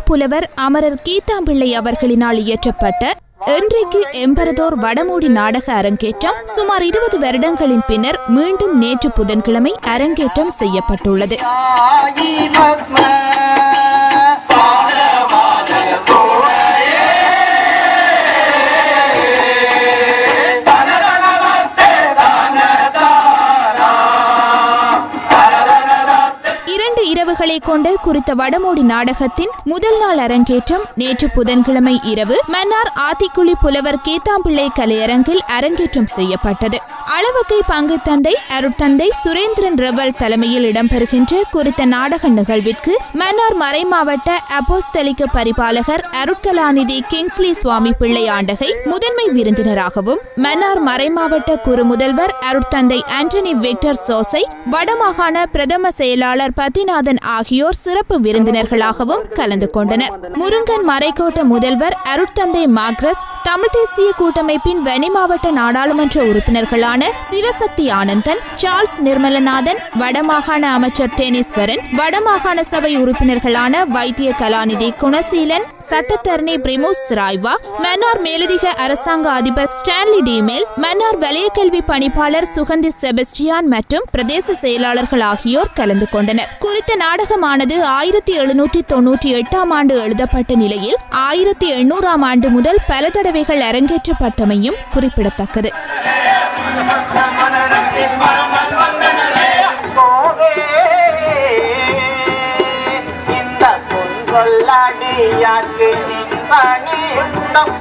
புலவர் அமரர் கீதாம்பிள்ளை அவர்களினால் இயற்றப்பட்ட இன்றைக்கு எம்பரதோர் வடமூடி நாடக அரங்கேற்றம் சுமார் இருபது வருடங்களின் பின்னர் மீண்டும் நேற்று புதன்கிழமை அரங்கேற்றம் செய்யப்பட்டுள்ளது ஆயி பத்ம இரண்டு இரவுகளை கொண்ட குறித்த வடமோடி நாடகத்தின் முதல் நாள் அரங்கேற்றம் நேற்று புதன்கிழமை இரவு மன்னார் ஆத்திக்குழி புலவர் கேத்தாம்பிள்ளை கலையரங்கில் அரங்கேற்றம் செய்யப்பட்டது அளவக்கை பங்கு தந்தை அருட்தந்தை சுரேந்திரன் ரெவல் தலைமையில் இடம்பெறுகின்ற குறித்த நாடக நிகழ்விற்கு மன்னார் மறைமாவட்ட அப்போஸ்தலிக்க பரிபாலகர் அருட்கலாநிதி கிங்ஸ்லி சுவாமி பிள்ளை ஆண்டகை முதன்மை விருந்தினராகவும் மன்னார் மறைமாவட்ட குறு முதல்வர் அருட்தந்தை ஆண்டனி விக்டர் சோசை வடமாகாண பிரதம செயலாளர் பத்திநாதன் ஆகியோர் சிறப்பு விருந்தினர்களாகவும் கலந்து கொண்டனர் முருங்கன் மறைக்கோட்ட முதல்வர் அருட்தந்தை மாக்ரஸ் தமிழ் தேசிய கூட்டமைப்பின் வனி மாவட்ட நாடாளுமன்ற உறுப்பினர்களான சிவசக்தி ஆனந்தன் சார்ல்ஸ் நிர்மலநாதன் வடமாகாண அமைச்சர் டெனிஸ்வரன் வடமாகாண சபை உறுப்பினர்களான வைத்திய கலாநிதி குணசீலன் சட்டத்தரணி பிரிமோஸ் ராய்வா மன்னார் மேலதிக அரசாங்க அதிபர் ஸ்டான்லி டிமேல் மன்னார் வலயக்கல்வி பணிப்பாளர் சுகந்தி செபஸ்டியான் மற்றும் பிரதேச செயலாளர்கள் ஆகியோர் கலந்து கொண்டனர் குறித்த நாடகமானது ஆயிரத்தி எழுநூற்றி தொன்னூற்றி எட்டாம் ஆண்டு எழுதப்பட்ட நிலையில் ஆயிரத்தி எண்ணூறாம் ஆண்டு முதல் பல தடவைகள் அரங்கேற்றப்பட்டமையும் குறிப்பிடத்தக்கது போதே இந்த பொன் கொல்லாடியாக்கு பணி நம்